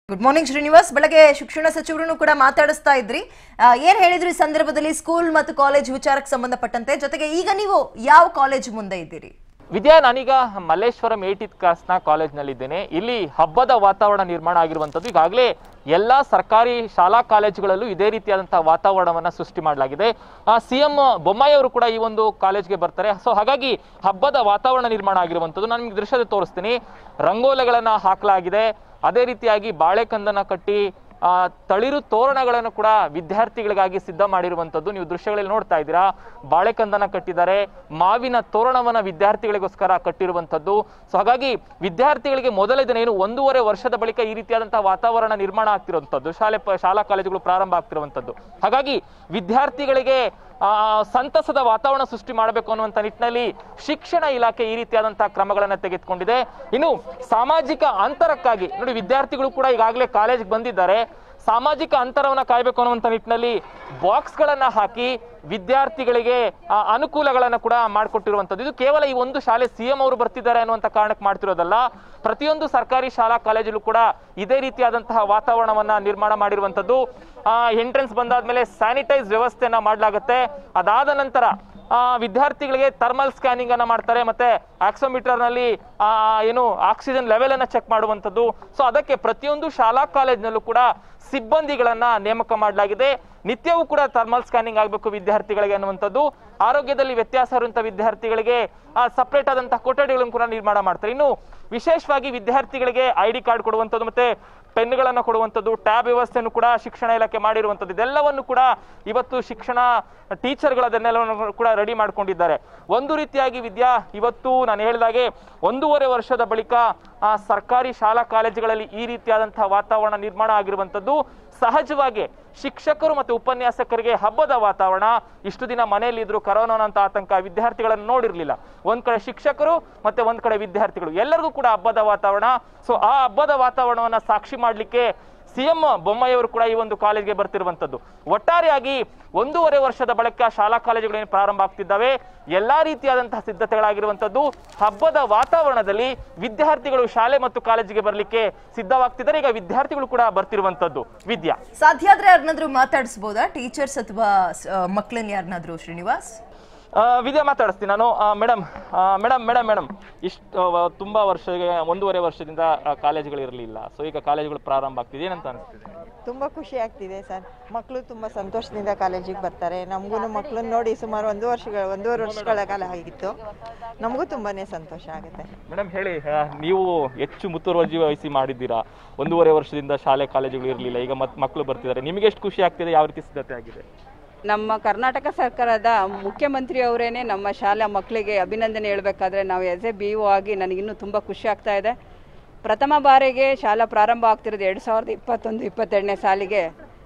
Good morning Srinivas ಬೆಳಗ್ಗೆ ಶಿಕ್ಷಣ ಸಚಿವರನ್ನು ಕೂಡ ಮಾತಾಡಿಸ್ತಾ ಇದ್ರಿ ಆ, ಏನ್ ಹೇಳಿದ್ರಿ ಈ ಸಂದರ್ಭದಲ್ಲಿ ಸ್ಕೂಲ್ ಮತ್ತು ಕಾಲೇಜ್ ವಿಚಾರಕ್ಕೆ ಸಂಬಂಧಪಟ್ಟಂತೆ ಜೊತೆಗೆ ಈಗ ನೀವು ಯಾವ ಕಾಲೇಜ್ ಮುಂದೆ ಇದ್ದೀರಿ ವಿದ್ಯಾ ನಾನೀಗ ಮಲ್ಲೇಶ್ವರಂ ಏಟಿತ್ ಕ್ಲಾಸ್ನ ಕಾಲೇಜ್ನಲ್ಲಿದ್ದೇನೆ ಇಲ್ಲಿ ಹಬ್ಬದ ವಾತಾವರಣ ನಿರ್ಮಾಣ ಆಗಿರುವಂಥದ್ದು ಈಗಾಗಲೇ ಎಲ್ಲ ಸರ್ಕಾರಿ ಶಾಲಾ ಕಾಲೇಜುಗಳಲ್ಲೂ ಇದೇ ರೀತಿಯಾದಂತಹ ವಾತಾವರಣವನ್ನ ಸೃಷ್ಟಿ ಮಾಡಲಾಗಿದೆ ಸಿ ಎಂ ಬೊಮ್ಮಾಯಿ ಅವರು ಕೂಡ ಈ ಒಂದು ಕಾಲೇಜ್ಗೆ ಬರ್ತಾರೆ ಸೊ ಹಾಗಾಗಿ ಹಬ್ಬದ ವಾತಾವರಣ ನಿರ್ಮಾಣ ಆಗಿರುವಂಥದ್ದು ನಾನು ನಿಮ್ಗೆ ದೃಶ್ಯದ ತೋರಿಸ್ತೀನಿ ರಂಗೋಲೆಗಳನ್ನ ಹಾಕಲಾಗಿದೆ ಅದೇ ರೀತಿಯಾಗಿ ಬಾಳೆಕಂದನ ಕಟ್ಟಿ ಆ, ತಳಿರು ತೋರಣಗಳನ್ನು ಕೂಡ ವಿದ್ಯಾರ್ಥಿಗಳಿಗಾಗಿ ಸಿದ್ಧ ಮಾಡಿರುವಂಥದ್ದು ನೀವು ದೃಶ್ಯಗಳಲ್ಲಿ ನೋಡ್ತಾ ಇದ್ದೀರಾ ಬಾಳೆಕಂದನ ಕಟ್ಟಿದ್ದಾರೆ ಮಾವಿನ ತೋರಣವನ್ನ ವಿದ್ಯಾರ್ಥಿಗಳಿಗೋಸ್ಕರ ಕಟ್ಟಿರುವಂಥದ್ದು ಸೊ ಹಾಗಾಗಿ ವಿದ್ಯಾರ್ಥಿಗಳಿಗೆ ಮೊದಲ ದಿನ ಏನು ಒಂದೂವರೆ ವರ್ಷದ ಬಳಿಕ ಈ ರೀತಿಯಾದಂತಹ ವಾತಾವರಣ ನಿರ್ಮಾಣ ಆಗ್ತಿರುವಂಥದ್ದು ಶಾಲೆ ಪ- ಶಾಲಾ ಕಾಲೇಜುಗಳು ಪ್ರಾರಂಭ ಆಗ್ತಿರುವಂಥದ್ದು ಹಾಗಾಗಿ ವಿದ್ಯಾರ್ಥಿಗಳಿಗೆ ಆ, ಸಂತಸದ ವಾತಾವರಣ ಸೃಷ್ಟಿ ಮಾಡಬೇಕು ಅನ್ನುವಂಥ ನಿಟ್ಟಿನಲ್ಲಿ ಶಿಕ್ಷಣ ಇಲಾಖೆ ಈ ರೀತಿಯಾದಂತಹ ಕ್ರಮಗಳನ್ನು ತೆಗೆದುಕೊಂಡಿದೆ ಇನ್ನು ಸಾಮಾಜಿಕ ಅಂತರಕ್ಕಾಗಿ ನೋಡಿ ವಿದ್ಯಾರ್ಥಿಗಳು ಕೂಡ ಈಗಾಗಲೇ ಕಾಲೇಜ್ಗೆ ಬಂದಿದ್ದಾರೆ ಸಾಮಾಜಿಕ ಅಂತರವನ್ನ ಕಾಯಬೇಕು ಅನ್ನುವಂಥ ನಿಟ್ಟಿನಲ್ಲಿ ಬಾಕ್ಸ್ಗಳನ್ನ ಹಾಕಿ ವಿದ್ಯಾರ್ಥಿಗಳಿಗೆ ಆ, ಅನುಕೂಲಗಳನ್ನ ಕೂಡ ಮಾಡಿಕೊಟ್ಟಿರುವಂಥದ್ದು ಇದು ಕೇವಲ ಈ ಒಂದು ಶಾಲೆ ಸಿ ಎಂ ಅವರು ಬರ್ತಿದ್ದಾರೆ ಅನ್ನುವಂಥ ಕಾರಣಕ್ಕೆ ಮಾಡ್ತಿರೋದಲ್ಲ ಪ್ರತಿಯೊಂದು ಸರ್ಕಾರಿ ಶಾಲಾ ಕಾಲೇಜಲ್ಲೂ ಕೂಡ ಇದೇ ರೀತಿಯಾದಂತಹ ವಾತಾವರಣವನ್ನ ನಿರ್ಮಾಣ ಮಾಡಿರುವಂಥದ್ದು ಎಂಟ್ರೆನ್ಸ್ ಬಂದಾದ್ಮೇಲೆ ಸ್ಯಾನಿಟೈಸ್ ವ್ಯವಸ್ಥೆಯನ್ನ ಮಾಡಲಾಗುತ್ತೆ ಅದಾದ ನಂತರ ಆ, ವಿದ್ಯಾರ್ಥಿಗಳಿಗೆ ಥರ್ಮಲ್ ಸ್ಕ್ಯಾನಿಂಗ್ ಅನ್ನ ಮಾಡ್ತಾರೆ ಮತ್ತೆ ಆಕ್ಸೋಮೀಟರ್ ನಲ್ಲಿ ಆ, ಏನು ಆಕ್ಸಿಜನ್ ಲೆವೆಲ್ ಅನ್ನ ಚೆಕ್ ಮಾಡುವಂಥದ್ದು ಸೊ ಅದಕ್ಕೆ ಪ್ರತಿಯೊಂದು ಶಾಲಾ ಕಾಲೇಜ್ನಲ್ಲೂ ಕೂಡ ಸಿಬ್ಬಂದಿಗಳನ್ನ ನೇಮಕ ಮಾಡಲಾಗಿದೆ ನಿತ್ಯವೂ ಕೂಡ ಥರ್ಮಲ್ ಸ್ಕ್ಯಾನಿಂಗ್ ಆಗಬೇಕು ವಿದ್ಯಾರ್ಥಿಗಳಿಗೆ ಅನ್ನುವಂಥದ್ದು ಆರೋಗ್ಯದಲ್ಲಿ ವ್ಯತ್ಯಾಸ ಇರುವಂತಹ ವಿದ್ಯಾರ್ಥಿಗಳಿಗೆ ಸಪರೇಟ್ ಆದಂತಹ ಕೊಠಡಿಗಳನ್ನು ಕೂಡ ನಿರ್ಮಾಣ ಮಾಡ್ತಾರೆ ಇನ್ನು ವಿಶೇಷವಾಗಿ ವಿದ್ಯಾರ್ಥಿಗಳಿಗೆ ಐ ಡಿ ಕಾರ್ಡ್ ಕೊಡುವಂಥದ್ದು ಮತ್ತೆ ಪೆನ್ಗಳನ್ನು ಕೊಡುವಂಥದ್ದು ಟ್ಯಾಬ್ ವ್ಯವಸ್ಥೆಯನ್ನು ಕೂಡ ಶಿಕ್ಷಣ ಇಲಾಖೆ ಮಾಡಿರುವಂಥದ್ದು ಇದೆಲ್ಲವನ್ನು ಕೂಡ ಇವತ್ತು ಶಿಕ್ಷಣ ಟೀಚರ್ಗಳದನ್ನೆಲ್ಲವನ್ನು ಕೂಡ ರೆಡಿ ಮಾಡ್ಕೊಂಡಿದ್ದಾರೆ ಒಂದು ರೀತಿಯಾಗಿ ವಿದ್ಯಾ ಇವತ್ತು ನಾನು ಹೇಳಿದಾಗೆ ಒಂದೂವರೆ ವರ್ಷದ ಬಳಿಕ ಆ ಸರ್ಕಾರಿ ಶಾಲಾ ಕಾಲೇಜುಗಳಲ್ಲಿ ಈ ರೀತಿಯಾದಂತಹ ವಾತಾವರಣ ನಿರ್ಮಾಣ ಆಗಿರುವಂಥದ್ದು ಸಹಜವಾಗಿ ಶಿಕ್ಷಕರು ಮತ್ತು ಉಪನ್ಯಾಸಕರಿಗೆ ಹಬ್ಬದ ವಾತಾವರಣ ಇಷ್ಟು ದಿನ ಮನೆಯಲ್ಲಿ ಇದ್ರು ಕರೋನಾ ಅಂತ ಆತಂಕ ವಿದ್ಯಾರ್ಥಿಗಳನ್ನು ನೋಡಿರ್ಲಿಲ್ಲ ಒಂದ್ ಕಡೆ ಶಿಕ್ಷಕರು ಮತ್ತೆ ಒಂದ್ ಕಡೆ ವಿದ್ಯಾರ್ಥಿಗಳು ಎಲ್ಲರಿಗೂ ಕೂಡ ಹಬ್ಬದ ವಾತಾವರಣ ಸೊ ಆ ಹಬ್ಬದ ವಾತಾವರಣವನ್ನ ಸಾಕ್ಷಿ ಮಾಡ್ಲಿಕ್ಕೆ ಸಿಎಂ ಬೊಮ್ಮಾಯಿಯವರು ಕೂಡ ಈ ಒಂದು ಕಾಲೇಜ್ಗೆ ಬರ್ತಿರುವಂತದ್ದು ಒಟ್ಟಾರೆಯಾಗಿ ಒಂದೂವರೆ ವರ್ಷದ ಬಳಿಕ ಶಾಲಾ ಕಾಲೇಜುಗಳೇನು ಪ್ರಾರಂಭ ಆಗ್ತಿದ್ದಾವೆ ಎಲ್ಲಾ ರೀತಿಯಾದಂತಹ ಸಿದ್ಧತೆಗಳಾಗಿರುವಂತದ್ದು ಹಬ್ಬದ ವಾತಾವರಣದಲ್ಲಿ ವಿದ್ಯಾರ್ಥಿಗಳು ಶಾಲೆ ಮತ್ತು ಕಾಲೇಜಿಗೆ ಬರಲಿಕ್ಕೆ ಸಿದ್ಧವಾಗ್ತಿದ್ದಾರೆ ಈಗ ವಿದ್ಯಾರ್ಥಿಗಳು ಕೂಡ ಬರ್ತಿರುವಂತದ್ದು ವಿದ್ಯಾ ಸಾಧ್ಯ ಆದ್ರೆ ಯಾರನ್ನಾದ್ರೂ ಮಾತಾಡಿಸ್ಬೋದಾ ಟೀಚರ್ಸ್ ಅಥವಾ ಮಕ್ಕಳನ್ನ ಯಾರನ್ನಾದ್ರೂ ಶ್ರೀನಿವಾಸ್ ಆ, ವಿದ್ಯಾ ಮಾತಾಡಿಸ್ತೀನಿ ನಾನು ಮೇಡಮ್ ಮೇಡಮ್ ಮೇಡಮ್ ಮೇಡಮ್ ಇಷ್ಟು ತುಂಬಾ ವರ್ಷಗೆ ಒಂದೂವರೆ ವರ್ಷದಿಂದ ಆ, ಕಾಲೇಜುಗಳು ಇರಲಿಲ್ಲ ಸೊ ಈಗ ಕಾಲೇಜುಗಳು ಪ್ರಾರಂಭ ಆಗ್ತಿದೆ ಏನಂತ ಅನಿಸ್ತಿದೆ ತುಂಬ ಖುಷಿ ಆಗ್ತಿದೆ ಸರ್ ಮಕ್ಕಳು ತುಂಬ ಸಂತೋಷದಿಂದ ಕಾಲೇಜಿಗೆ ಬರ್ತಾರೆ ನಮಗೂ ಮಕ್ಕಳನ್ನ ನೋಡಿ ಸುಮಾರು ಒಂದು ವರ್ಷಗಳ ಒಂದೂವರೆ ವರ್ಷಗಳ ಕಾಲ ಆಗಿತ್ತು ನಮಗೂ ತುಂಬಾ ಸಂತೋಷ ಆಗುತ್ತೆ ಮೇಡಮ್ ಹೇಳಿ ಆ, ನೀವು ಹೆಚ್ಚು ಮುತುವರ್ಜಿ ವಹಿಸಿ ಮಾಡಿದ್ದೀರಾ ಒಂದೂವರೆ ವರ್ಷದಿಂದ ಶಾಲೆ ಕಾಲೇಜುಗಳು ಇರಲಿಲ್ಲ ಈಗ ಮತ್ತೆ ಮಕ್ಕಳು ಬರ್ತಿದ್ದಾರೆ ನಿಮಗೆ ಎಷ್ಟು ಖುಷಿ ಆಗ್ತಿದೆ ಯಾವ ರೀತಿ ಸಿದ್ಧತೆ ಆಗಿದೆ ನಮ್ಮ ಕರ್ನಾಟಕ ಸರ್ಕಾರದ ಮುಖ್ಯಮಂತ್ರಿ ಅವರೇನೆ ನಮ್ಮ ಶಾಲಾ ಮಕ್ಕಳಿಗೆ ಅಭಿನಂದನೆ ಹೇಳಬೇಕಾದ್ರೆ ನಾವು ಎಸ್ ಎ ಬಿ ಆಗಿ ನನಗಿನ್ನೂ ತುಂಬ ಖುಷಿ ಆಗ್ತಾ ಇದೆ ಪ್ರಥಮ ಬಾರಿಗೆ ಶಾಲಾ ಪ್ರಾರಂಭ ಆಗ್ತಿರೋದು ಎರಡು ಸಾವಿರದ ಇಪ್ಪತ್ತೊಂದು ಇಪ್ಪತ್ತೆರಡನೇ ಸಾಲಿಗೆ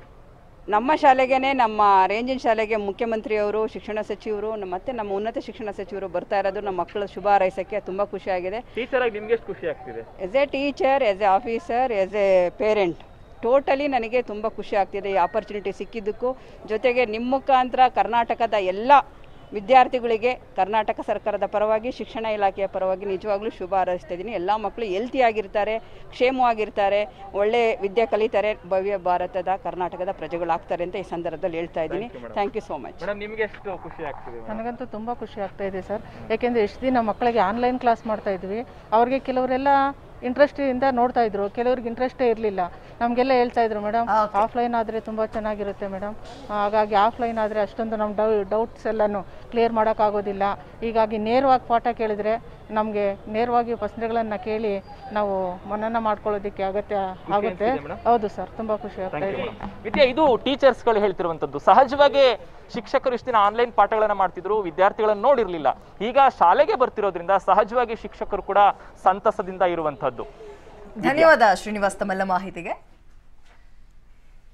ನಮ್ಮ ಶಾಲೆಗೇನೆ ನಮ್ಮ ರೇಂಜಿನ ಶಾಲೆಗೆ ಮುಖ್ಯಮಂತ್ರಿಯವರು ಶಿಕ್ಷಣ ಸಚಿವರು ನಮ್ಮ- ಮತ್ತೆ ನಮ್ಮ ಉನ್ನತ ಶಿಕ್ಷಣ ಸಚಿವರು ಬರ್ತಾ ಇರೋದು ನಮ್ಮ ಮಕ್ಕಳ ಶುಭ ಹಾರೈಸಕ್ಕೆ ತುಂಬ ಖುಷಿಯಾಗಿದೆ ಟೀಚರ್ ಆಗಿ ನಿಮ್ಗೆ ಎಷ್ಟು ಖುಷಿ ಆಗ್ತಿದೆ as a teacher as a officer as a parent totally ನನಗೆ ತುಂಬ ಖುಷಿ ಆಗ್ತಿದೆ ಈ ಆಪರ್ಚುನಿಟಿ ಸಿಕ್ಕಿದ್ದಕ್ಕೂ ಜೊತೆಗೆ ನಿಮ್ಮ ಮುಖಾಂತರ ಕರ್ನಾಟಕದ ಎಲ್ಲ ವಿದ್ಯಾರ್ಥಿಗಳಿಗೆ ಕರ್ನಾಟಕ ಸರ್ಕಾರದ ಪರವಾಗಿ ಶಿಕ್ಷಣ ಇಲಾಖೆಯ ಪರವಾಗಿ ನಿಜವಾಗ್ಲೂ ಶುಭ ಹಾರೈಸ್ತಾ ಇದ್ದೀನಿ ಎಲ್ಲ ಮಕ್ಕಳು ಹೆಲ್ತಿ ಆಗಿರ್ತಾರೆ ಕ್ಷೇಮವಾಗಿರ್ತಾರೆ ಒಳ್ಳೆ ವಿದ್ಯೆ ಕಲಿತಾರೆ ಭವ್ಯ ಭಾರತದ ಕರ್ನಾಟಕದ ಪ್ರಜೆಗಳಾಗ್ತಾರೆ ಅಂತ ಈ ಸಂದರ್ಭದಲ್ಲಿ ಹೇಳ್ತಾ ಇದ್ದೀನಿ thank you so much madam ನಿಮ್ಗೆ ಎಷ್ಟು ಖುಷಿ ಆಗ್ತಿದೆ madam? ನನಗಂತೂ ತುಂಬ ಖುಷಿ ಆಗ್ತಾ ಇದೆ ಸರ್ ಯಾಕೆಂದರೆ ಎಷ್ಟು ದಿನ ಮಕ್ಕಳಿಗೆ ಆನ್ಲೈನ್ ಕ್ಲಾಸ್ ಮಾಡ್ತಾ ಇದ್ವಿ ಅವ್ರಿಗೆ ಕೆಲವರೆಲ್ಲ ಇಂಟ್ರೆಸ್ಟಿಂದ ನೋಡ್ತಾ ಇದ್ರು ಕೆಲವ್ರಿಗೆ ಇಂಟ್ರೆಸ್ಟೇ ಇರಲಿಲ್ಲ ನಮಗೆಲ್ಲ ಹೇಳ್ತಾ ಇದ್ರು ಮೇಡಮ್ ಆಫ್ಲೈನ್ ಆದರೆ ತುಂಬ ಚೆನ್ನಾಗಿರುತ್ತೆ ಮೇಡಮ್ ಹಾಗಾಗಿ ಆಫ್ಲೈನ್ ಆದರೆ ಅಷ್ಟೊಂದು ನಮ್ಮ ಡೌ ಡೌಟ್ಸ್ ಎಲ್ಲನೂ ಕ್ಲಿಯರ್ ಮಾಡೋಕ್ಕಾಗೋದಿಲ್ಲ ಹೀಗಾಗಿ ನೇರವಾಗಿ ಪಾಠ ಕೇಳಿದ್ರೆ ನಮಗೆ ನೇರವಾಗಿ ಪ್ರಶ್ನೆಗಳನ್ನು ಕೇಳಿ ನಾವು ಮನನ ಮಾಡ್ಕೊಳ್ಳೋದಕ್ಕೆ ಅಗತ್ಯ ಆಗುತ್ತೆ ಹೌದು ಸರ್ ತುಂಬ ಖುಷಿ ಆಗ್ತಾ Thank you, ಇದೆ madam. ವಿದ್ಯಾ ಇದು ಟೀಚರ್ಸ್ಗಳು ಹೇಳ್ತಿರುವಂತದ್ದು ಸಹಜವಾಗಿ ಶಿಕ್ಷಕರು ಇಷ್ಟು ದಿನ ಆನ್ಲೈನ್ ಪಾಠಗಳನ್ನ ಮಾಡ್ತಿದ್ರು ವಿದ್ಯಾರ್ಥಿಗಳನ್ನ ನೋಡಿರ್ಲಿಲ್ಲ ಈಗ ಶಾಲೆಗೆ ಬರ್ತಿರೋದ್ರಿಂದ ಸಹಜವಾಗಿ ಶಿಕ್ಷಕರು ಕೂಡ ಸಂತಸದಿಂದ ಇರುವಂತದ್ದು ಧನ್ಯವಾದ ಶ್ರೀನಿವಾಸ್ ತಮ್ಮೆಲ್ಲ ಮಾಹಿತಿಗೆ